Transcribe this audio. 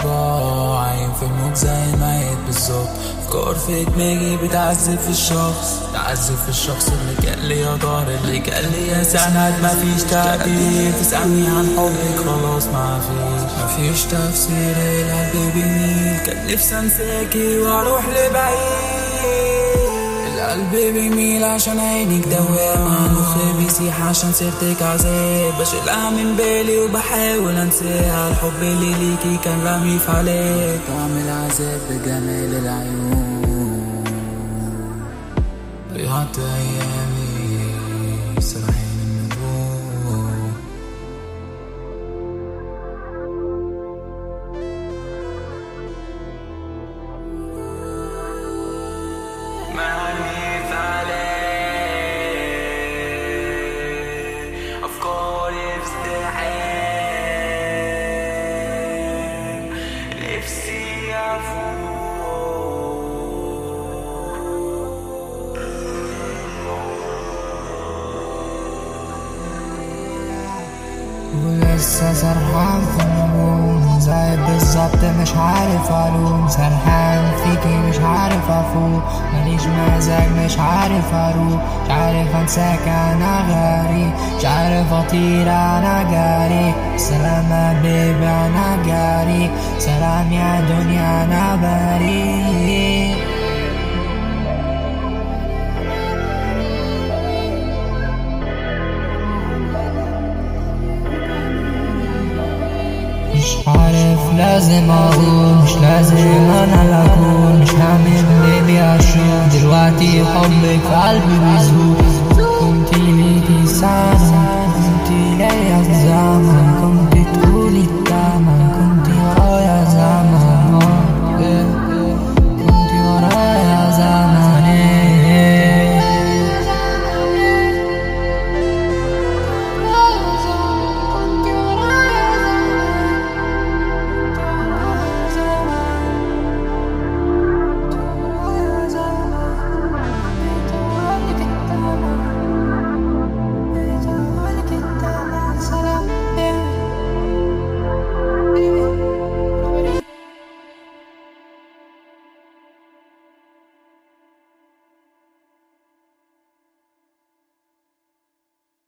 ضاع عايم في الموت زي الميت بالظبط افكار في دماغي بتعذب في الشخص تعذب في الشخص اللي قال لي يا دار اللي قال لي يا سند مفيش تعبير تسألني عن حبك خلاص مفيش مفيش تفسير القلب بيميل كان نفسي انساكي واروح لبعيد القلب بيميل عشان عينك دوامة مخي بيسيح عشان سيرتك عذاب بشيلها من بالي وبحاول انساها الحب اللي ليكي كان رمي في عليك طعم العذاب بجمال العيون ضيعت ايامي سرحين النجوم معني عليه أفكاري في ازدحام نفسي أفوق ولسه سرحان في النجوم زي بالظبط مش عارف الوم سرحان فيكي مش عارف افوق ماليش مزاج مش عارف اروح مش عارف انساك انا غريب مش عارف اطير انا جاري سلام يا بيبي انا جاري سلام يا دنيا انا بريء مش عارف لازم اقول مش لازم انا اللي اكون مش هعمل اللي اشوف دلوقتي حبك في قلبي بيزور